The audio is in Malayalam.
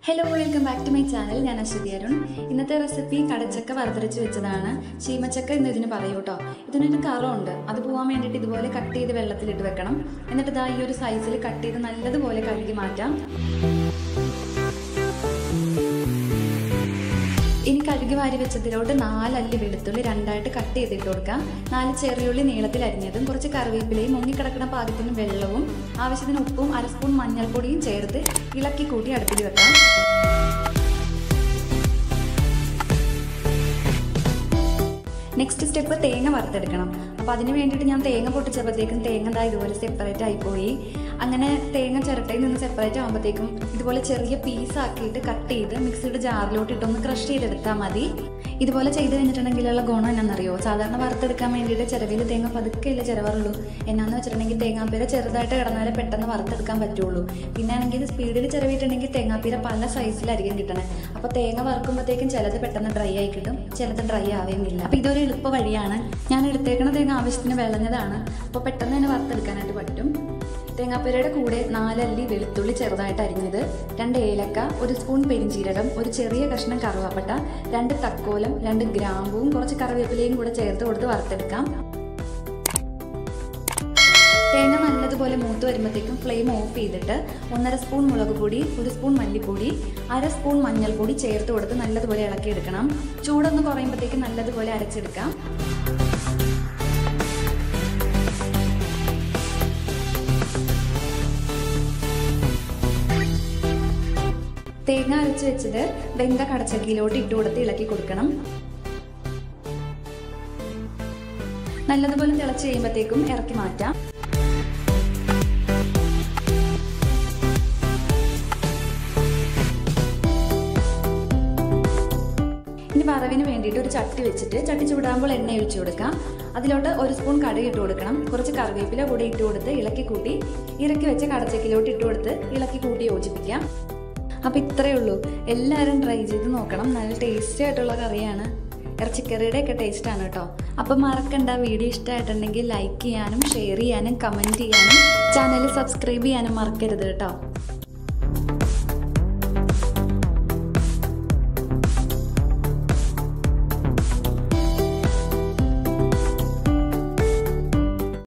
hello welcome back to my channel ഞാൻ അശ്വതി അരുൺ ഇന്നത്തെ റെസിപ്പി കടച്ചക്ക വറുത്തരച്ച് വെച്ചതാണ് ചീമച്ചക്ക എന്ന് ഇതിന് പറയൂ കേട്ടോ ഇതിനൊരു കറമുണ്ട് അത് പോകാൻ വേണ്ടിയിട്ട് ഇതുപോലെ കട്ട് ചെയ്ത് വെള്ളത്തിലിട്ട് വെക്കണം എന്നിട്ട് ഇതാ ഈ ഒരു സൈസിൽ കട്ട് ചെയ്ത് നല്ലതുപോലെ കഴുകി മാറ്റാം ഇനി കഴുകി വാരി വെച്ചതിലോട്ട് നാലല്ലി വെളുത്തുള്ളി രണ്ടായിട്ട് കട്ട് ചെയ്തിട്ട് കൊടുക്കാം നാല് ചെറിയുള്ളി നീളത്തിൽ അരിഞ്ഞതും കുറച്ച് കറിവേപ്പിലയും മുങ്ങിക്കിടക്കുന്ന പാകത്തിന് വെള്ളവും ആവശ്യത്തിന് ഉപ്പും അര സ്പൂൺ മഞ്ഞൾപ്പൊടിയും ചേർത്ത് ഇളക്കി കൂട്ടി അടുപ്പിൽ വെക്കാം നെക്സ്റ്റ് സ്റ്റെപ്പ് തേങ്ങ വറുത്തെടുക്കണം അപ്പോൾ അതിന് വേണ്ടിയിട്ട് ഞാൻ തേങ്ങ പൊട്ടിച്ചപ്പോഴത്തേക്കും തേങ്ങ ദാ ഇതുപോലെ സെപ്പറേറ്റ് ആയിപ്പോയി അങ്ങനെ തേങ്ങ ചിരട്ടയിൽ നിന്ന് സെപ്പറേറ്റ് ആകുമ്പോഴത്തേക്കും ഇതുപോലെ ചെറിയ പീസാക്കിയിട്ട് കട്ട് ചെയ്ത് മിക്സിയുടെ ജാറിലോട്ട് ഇട്ടൊന്ന് ക്രഷ് ചെയ്തെടുത്താൽ മതി ഇതുപോലെ ചെയ്ത് കഴിഞ്ഞിട്ടുണ്ടെങ്കിലുള്ള ഗുണം എന്നാണെന്നറിയോ സാധാരണ വറുത്തെടുക്കാൻ വേണ്ടിയിട്ട് ചിലവിൽ തേങ്ങ പതുക്കെയല്ല ചിലവാറുള്ളൂ എന്നാന്ന് വെച്ചിട്ടുണ്ടെങ്കിൽ തേങ്ങാപ്പീര ചെറുതായിട്ട് കിടന്നാലേ പെട്ടെന്ന് വറുത്തെടുക്കാൻ പറ്റുള്ളൂ പിന്നെ ആണെങ്കിൽ സ്പീഡിൽ ചിലവിട്ടുണ്ടെങ്കിൽ തേങ്ങാപ്പീര പല സൈസിലായിരിക്കും കിട്ടണേ അപ്പോൾ തേങ്ങ വറുക്കുമ്പോഴത്തേക്കും ചിലത് പെട്ടെന്ന് ഡ്രൈ ആയി കിട്ടും ചിലത് ഡ്രൈ ആവുകയുമില്ല അപ്പോൾ ഇതൊരു എളുപ്പ വഴിയാണ് ഞാൻ എടുത്തേക്കണ തേങ്ങ ആവശ്യത്തിന് വിളഞ്ഞതാണ് അപ്പോൾ പെട്ടെന്ന് തന്നെ വറുത്തെടുക്കാനായിട്ട് പറ്റും തേങ്ങാപ്പീരയുടെ കൂടെ നാലല്ലി വെളുത്തുള്ളി ചെറുതായിട്ട് അരിഞ്ഞത് രണ്ട് ഏലക്ക ഒരു സ്പൂൺ പെരിഞ്ചീരകം ഒരു ചെറിയ കഷ്ണം കറുവാപ്പട്ട രണ്ട് തക്കോലം രണ്ട് ഗ്രാമ്പുവും കുറച്ച് കറിവേപ്പിലയും കൂടെ ചേർത്ത് കൊടുത്ത് വറുത്തെടുക്കാം തേങ്ങ നല്ലതുപോലെ മൂത്ത് വരുമ്പോഴത്തേക്കും ഫ്ലെയിം ഓഫ് ചെയ്തിട്ട് ഒന്നര സ്പൂൺ മുളക് പൊടി ഒരു സ്പൂൺ മല്ലിപ്പൊടി അര സ്പൂൺ മഞ്ഞൾപ്പൊടി ചേർത്ത് കൊടുത്ത് നല്ലതുപോലെ ഇളക്കിയെടുക്കണം ചൂടൊന്ന് കുറയുമ്പോഴത്തേക്കും നല്ലതുപോലെ അരച്ചെടുക്കാം തേങ്ങ അരച്ച് വെച്ചത് വെങ്ക കടച്ചക്കിയിലോട്ട് ഇട്ട് കൊടുത്ത് ഇളക്കി കൊടുക്കണം നല്ലതുപോലെ തിളച്ച് കഴിയുമ്പോഴത്തേക്കും ഇറക്കി മാറ്റാം ഇനി വറവിന് വേണ്ടിയിട്ട് ഒരു ചട്ടി വെച്ചിട്ട് ചട്ടി ചൂടാകുമ്പോൾ എണ്ണ ഒഴിച്ചു കൊടുക്കാം അതിലോട്ട് ഒരു സ്പൂൺ കടുക് ഇട്ട് കൊടുക്കണം കുറച്ച് കറിവേപ്പില കൂടി ഇട്ട് കൊടുത്ത് ഇളക്കി കൂട്ടി ഇറക്കി വെച്ച കടച്ചക്കിലോട്ട് ഇട്ട് കൊടുത്ത് ഇളക്കി കൂട്ടി യോജിപ്പിക്കാം അപ്പോൾ ഇത്രയേ ഉള്ളൂ എല്ലാവരും ട്രൈ ചെയ്ത് നോക്കണം നല്ല ടേസ്റ്റി ആയിട്ടുള്ള കറിയാണ് ഇറച്ചിക്കറിയുടെ ഒക്കെ ടേസ്റ്റാണ് കേട്ടോ അപ്പം മറക്കണ്ട വീഡിയോ ഇഷ്ടമായിട്ടുണ്ടെങ്കിൽ ലൈക്ക് ചെയ്യാനും ഷെയർ ചെയ്യാനും കമൻറ്റ് ചെയ്യാനും ചാനൽ സബ്സ്ക്രൈബ് ചെയ്യാനും മറക്കരുത് കേട്ടോ